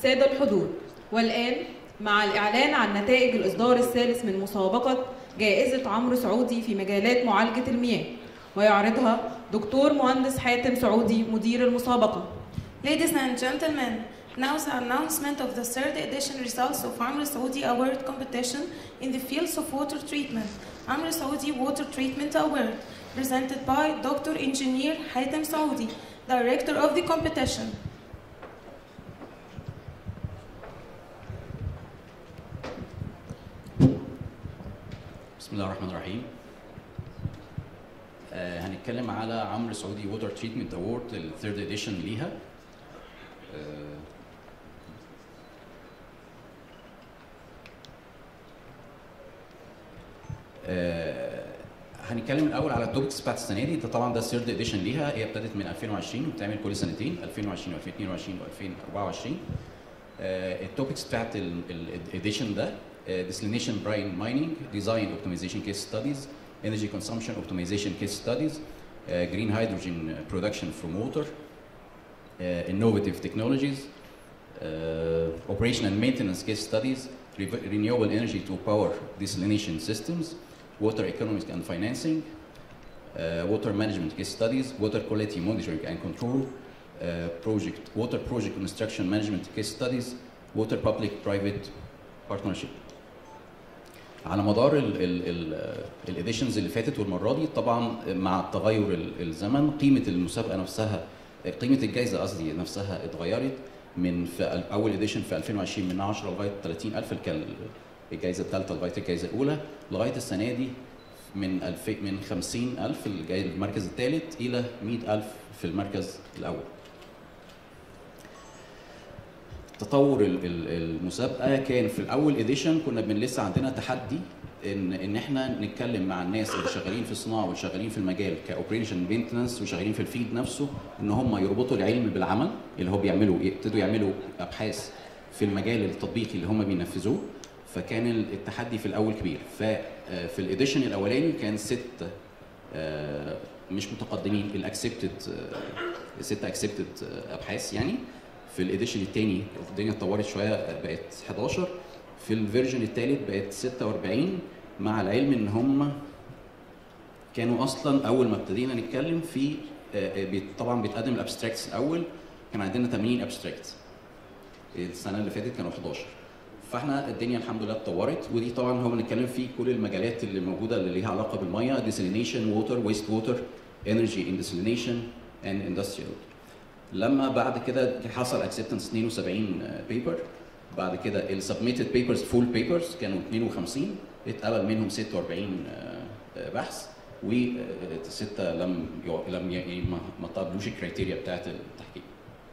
السادة الحضور والآن مع الإعلان عن نتائج الإصدار الثالث من مسابقة جائزة عمرو سعودي في مجالات معالجة المياه ويعرضها دكتور مهندس حاتم سعودي مدير المسابقة Ladies and gentlemen, now the announcement of the third edition results of Amr Saudi Award competition in the fields of water treatment. Amr Saudi Water Treatment Award, presented by Dr. Engineer Haitham Saudi, Director of the competition. بسم الله الرحمن الرحيم آه هنتكلم على عمرو سعودي ووتر تريتمنت اوورد الثيرد اديشن ليها آه آه هنتكلم الاول على التوبكس بتاعت السنه دي ده طبعا ده الثيرد اديشن ليها هي ابتدت من 2020 وبتعمل كل سنتين 2020 و2022 و2024 التوبكس بتاعت الاديشن ده desalination brine mining, design optimization case studies, energy consumption optimization case studies, uh, green hydrogen production from water, uh, innovative technologies, uh, operation and maintenance case studies, re- renewable energy to power desalination systems, water economics and financing, uh, water management case studies, water quality monitoring and control, uh, project, water project construction management case studies, water public-private partnership. على مدار الاديشنز اللي فاتت والمره دي طبعا مع تغير ال- الزمن قيمه المسابقه نفسها قيمه الجائزه قصدي نفسها اتغيرت من في ال- اول اديشن في 2020 من 10 لغايه 30000 اللي كان الجائزه الثالثه لغايه الجائزه الاولى لغايه السنه دي من 2000 من 50000 الجاي- المركز الثالث الى 100000 في المركز الاول. تطور ال- ال- المسابقه كان في الاول اديشن كنا بن لسه عندنا تحدي ان ان احنا نتكلم مع الناس اللي شغالين في الصناعه وشغالين في المجال كاوبريشن مينتنس وشغالين في الفيد نفسه ان هم يربطوا العلم بالعمل اللي هو بيعملوا يبتدوا يعملوا ابحاث في المجال التطبيقي اللي هم بينفذوه فكان التحدي في الاول كبير ففي الاديشن الاولاني كان ست آه، مش متقدمين الاكسبتد ست اكسبتد ابحاث يعني في الاديشن الثاني الدنيا اتطورت شويه بقت 11 في الفيرجن الثالث بقت 46 مع العلم ان هم كانوا اصلا اول ما ابتدينا نتكلم في آه، آه، بيت- طبعا بيتقدم الابستراكتس الاول كان عندنا 80 ابستراكت السنه اللي فاتت كانوا 11 فاحنا الدنيا الحمد لله اتطورت ودي طبعا هو بنتكلم في كل المجالات اللي موجوده اللي ليها علاقه بالميه ديسلينيشن ووتر ويست ووتر انرجي ان ديسلينيشن اند اندستريال لما بعد كده حصل اكسبتنس 72 بيبر بعد كده السبميتد بيبرز فول بيبرز كانوا 52 اتقبل منهم 46 آه، آه، بحث وسته لم يع- لم ي- ما ما تقبلوش الكريتيريا بتاعت التحقيق.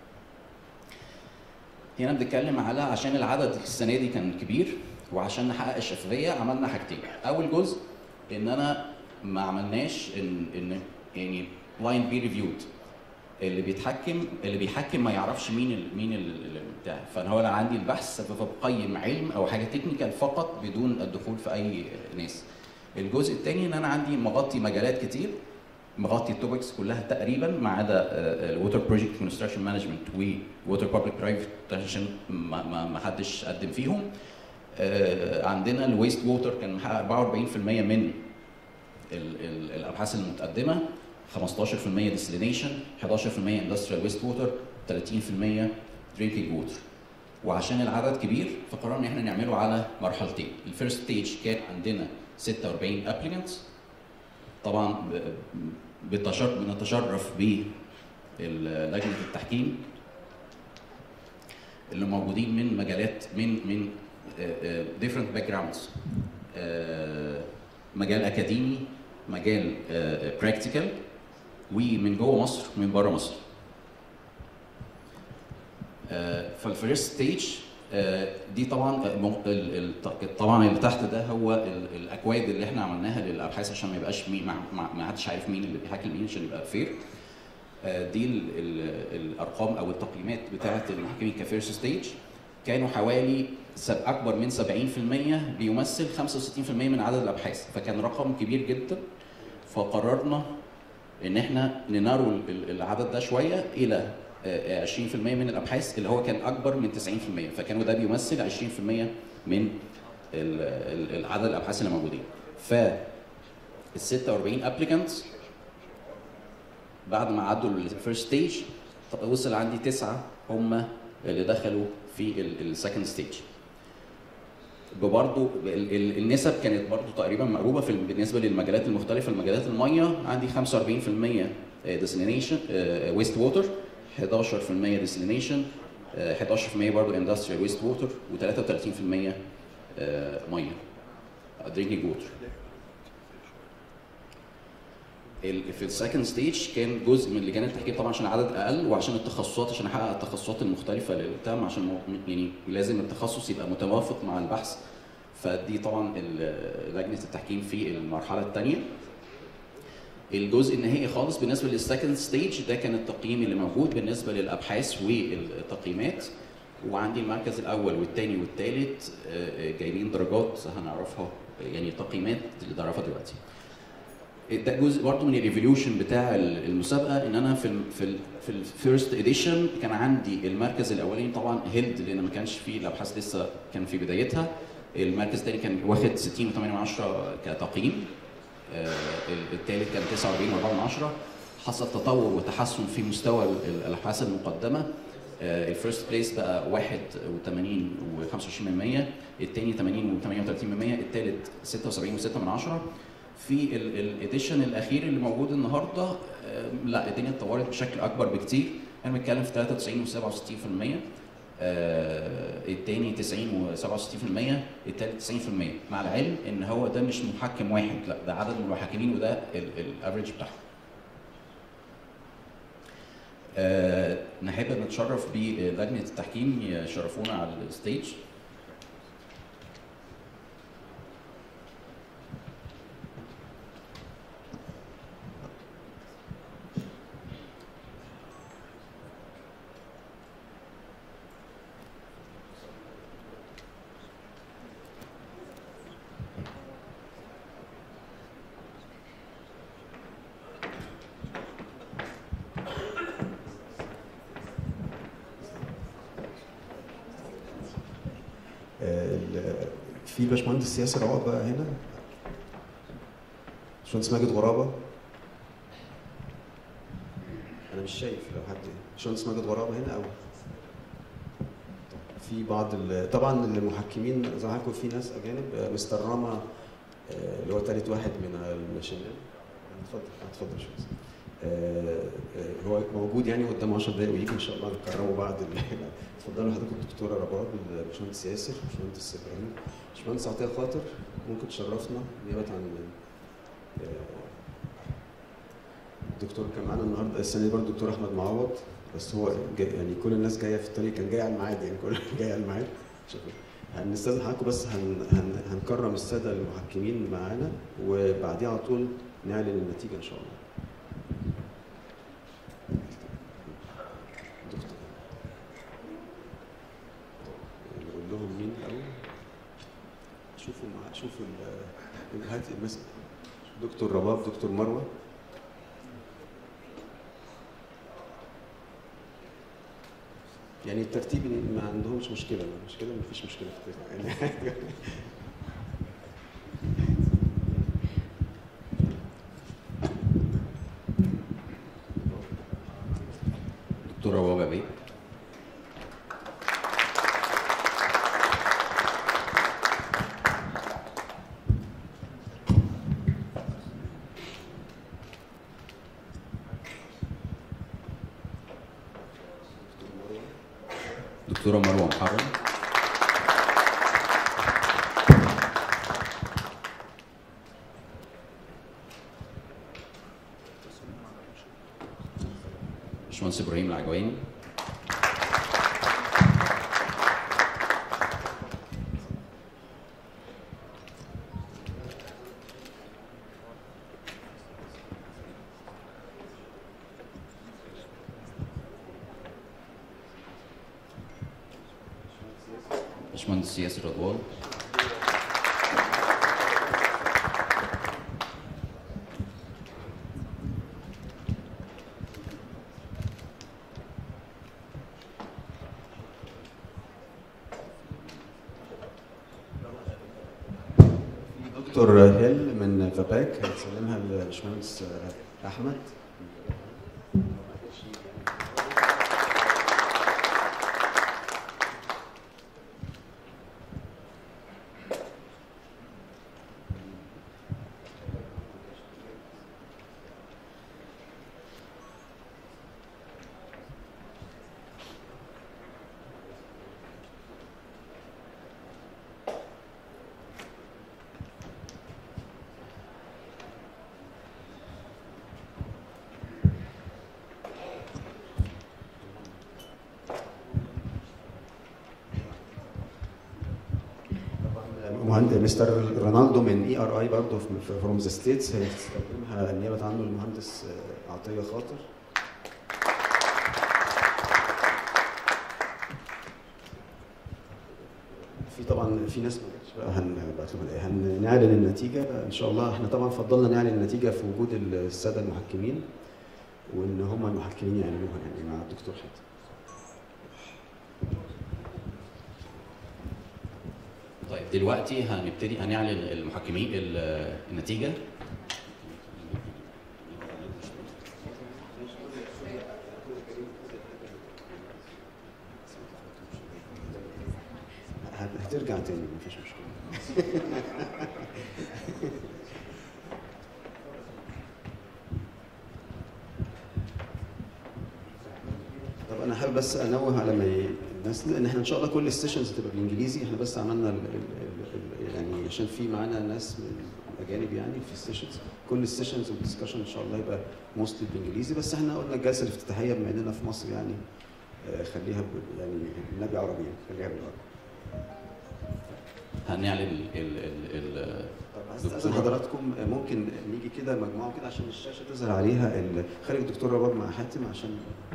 هنا بنتكلم على عشان العدد السنه دي كان كبير وعشان نحقق الشفافيه عملنا حاجتين اول جزء ان انا ما عملناش ان ان يعني بلايند بي ريفيود اللي بيتحكم اللي بيحكم ما يعرفش مين ال مين ال ال- بتاع فانا هو انا عندي البحث فبقيم علم او حاجه تكنيكال فقط بدون الدخول في اي ناس الجزء الثاني ان انا عندي مغطي مجالات كتير مغطي التوبكس كلها تقريبا ما عدا الووتر بروجكت كونستراكشن مانجمنت ووتر بابليك برايفت عشان ما ما ما حدش قدم فيهم آه، عندنا الويست ووتر كان محقق 44% من ال- ال- الابحاث المتقدمه 15% ديسلينيشن 11% اندستريال ويست ووتر 30% درينكينج ووتر وعشان العدد كبير فقررنا ان احنا نعمله على مرحلتين الفيرست ستيج كان عندنا 46 ابليكانتس طبعا ب- بتشر- بنتشرف بلجنه التحكيم اللي موجودين من مجالات من من ديفرنت باك جراوندز مجال اكاديمي مجال براكتيكال ومن جوه مصر ومن بره مصر فالفيرست ستيج دي طبعا ال- ال- طبعا اللي تحت ده هو ال- الاكواد اللي احنا عملناها للابحاث عشان ما يبقاش مين ما- ما ما حدش عارف مين اللي بيحكي مين عشان يبقى فير دي ال ال الارقام او التقييمات بتاعه المحكمين كفيرست ستيج كانوا حوالي سب- اكبر من 70% بيمثل 65% من عدد الابحاث فكان رقم كبير جدا فقررنا ان احنا ننارو ال- ال- العدد ده شويه الى آه، 20% من الابحاث اللي هو كان اكبر من 90% فكانوا ده بيمثل 20% من ال- ال- ال- عدد الابحاث اللي موجودين ف ال 46 ابليكانتس بعد ما عدوا الفيرست ستيج وصل عندي تسعه هم اللي دخلوا في السكند ستيج برضه النسب كانت برضه تقريبا مقروبه في بالنسبه للمجالات المختلفه المجالات الميه عندي 45% ديسلينيشن ويست ووتر 11% ديسلينيشن 11% برضه اندستريال ويست ووتر و33% ميه درينكينج ووتر ال- في السكند ستيج كان جزء من لجان التحكيم طبعا عشان العدد اقل وعشان التخصصات عشان احقق التخصصات المختلفه اللي بتاع عشان مو- يعني لازم التخصص يبقى متوافق مع البحث فدي طبعا ال- لجنه التحكيم في المرحله الثانيه الجزء النهائي خالص بالنسبه للسكند ستيج ده كان التقييم اللي موجود بالنسبه للابحاث والتقييمات وعندي المركز الاول والثاني والثالث جايبين درجات هنعرفها يعني تقييمات اللي نعرفها دلوقتي ده جزء برضه من الايفوليوشن بتاع المسابقه ان انا في ال في ال في الفيرست اديشن كان عندي المركز الاولاني طبعا هيلد لان ما كانش فيه الابحاث لسه كان في بدايتها المركز الثاني كان واخد 60 و8 من عشرة كتقييم آه، الثالث كان 49 و4 من عشرة حصل تطور وتحسن في مستوى ال- الابحاث المقدمه الفيرست بليس بقى 81 و25% الثاني 80 و38% الثالث 76 و6 من عشرة في الاديشن الاخير اللي موجود النهارده آه، لا الدنيا اتطورت بشكل اكبر بكتير انا بتكلم في 93 و67% آه، التاني 90 و67% التالت 90% مع العلم ان هو ده مش محكم واحد لا ده عدد من المحكمين وده الافريج بتاعهم آه، نحب نتشرف بلجنه التحكيم يشرفونا على الستيج آه، ال- في باشمهندس ياسر عقب بقى هنا باشمهندس ماجد غرابه انا مش شايف لو حد باشمهندس ماجد غرابه هنا او في بعض ال- طبعا المحكمين زي ما حضرتك في ناس اجانب آه، مستر راما آه، اللي هو ثالث واحد من الشمال اتفضل اتفضل يا باشمهندس. آه، آه، هو موجود يعني قدامه 10 دقايق ويجي ان شاء الله نكرمه بعد ال- اتفضلوا حضرتك الدكتوره رباب الباشمهندس ياسر الباشمهندس ابراهيم الباشمهندس عطيه خاطر ممكن تشرفنا نيابه عن آه، الدكتور كان معانا النهارده السنه دي برضه الدكتور احمد معوض بس هو جاي يعني كل الناس جايه في الطريق كان جاي على الميعاد يعني كل جاي على الميعاد شكرا هنستاذن حضراتكم بس هن هن هنكرم الساده المحكمين معانا وبعديها على طول نعلن النتيجه ان شاء الله دكتور نقول لهم مين الاول شوفوا مع شوفوا ال- هات بس دكتور رباب دكتور مروه يعني الترتيب ما عندهمش مشكله ما مشكله ما فيش مشكله في الترتيب. يعني دكتوره بابا بيه دكتوره مروه محرم باشمهندس ابراهيم العجواني باشمهندس ياسر رضوان دكتور هيل من فاباك هيسلمها للباشمهندس احمد مهندس مستر رونالدو من اي ار اي برضه فروم ذا ستيتس هيستخدمها نيابه عنه المهندس آه، عطيه خاطر في طبعا في ناس ما جاتش بقى هنبعت لهم الإيه. هنعلن النتيجه بقى ان شاء الله احنا طبعا فضلنا نعلن النتيجه في وجود الساده المحكمين وان هم المحكمين يعلنوها يعني مع الدكتور حاتم طيب دلوقتي هنبتدي هنعلن المحكمين ال- النتيجه هت- هترجع تاني مفيش مشكله طب انا حابب بس انوه على ما ي- الناس ان احنا ان شاء الله كل السيشنز هتبقى بالانجليزي احنا بس عملنا ال ال ال يعني عشان في معانا ناس من اجانب يعني في السيشنز كل السيشنز والدسكشن ان شاء الله يبقى موستلي بالانجليزي بس احنا قلنا الجلسه الافتتاحيه بما اننا في مصر يعني آه، خليها ب- يعني النبي عربي يعني خليها بالعربي هنعلن ال ال ال طب هستأذن حضراتكم ممكن نيجي كده مجموعه كده عشان الشاشه تظهر عليها ال- خلي الدكتور رباب مع حاتم عشان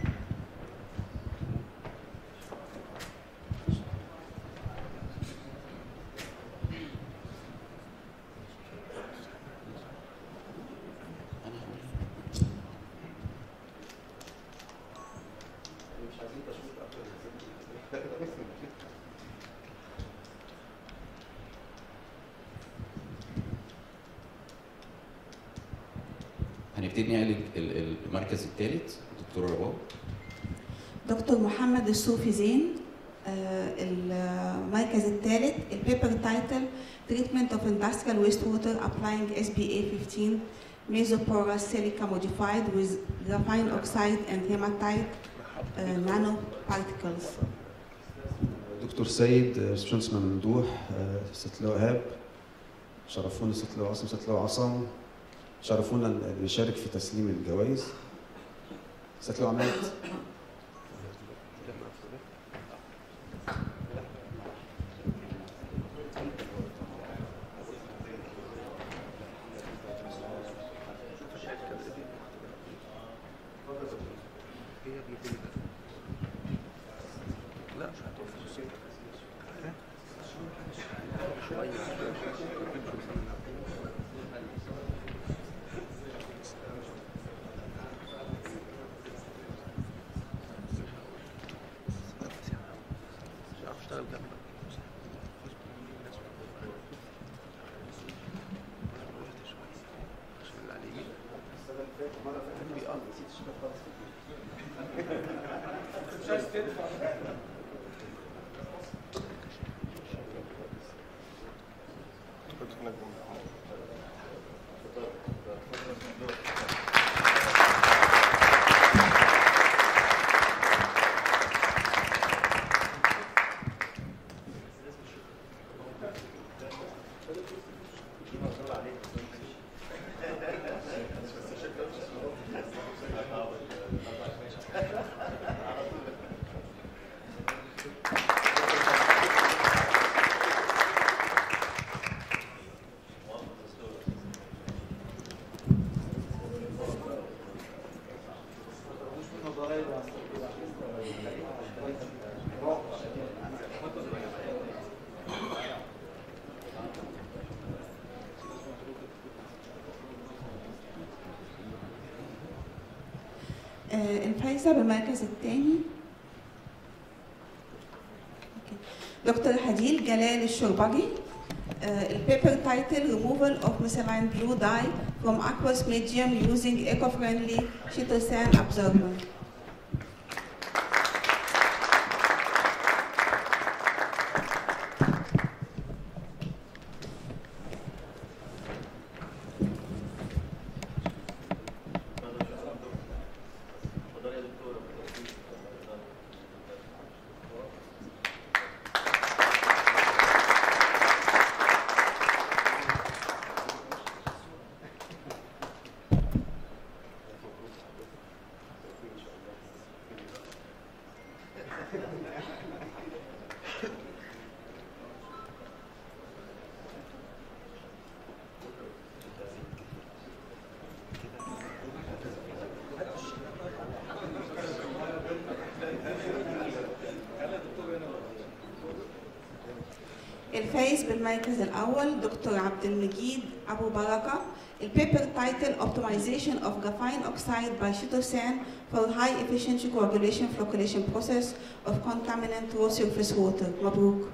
هنبتدي نعلن ال- ال- المركز الثالث دكتور رباب دكتور محمد الصوفي زين آه، المركز الثالث البيبر تايتل Treatment of Industrial Wastewater Applying SBA 15 Mesoporous Silica Modified with Graphene Oxide and Hematite uh, Nanoparticles دكتور سيد آه، باشمهندس ممدوح آه، ست لواء ايهاب شرفونا ست لواء عاصم ست لواء عصام شرفونا اللي يشارك في تسليم الجوائز ست لواء عماد آه، الفايزة بالمركز الثاني دكتور هديل جلال الشربجي uh, البيبر title removal of misaligned blue dye from aqueous medium using eco-friendly chitosan absorber. الفايز بالمركز الأول دكتور عبد المجيد أبو بركة البيبر تايتل Optimization of graphene oxide by chitosan for high efficiency coagulation flocculation process of contaminant raw surface water مبروك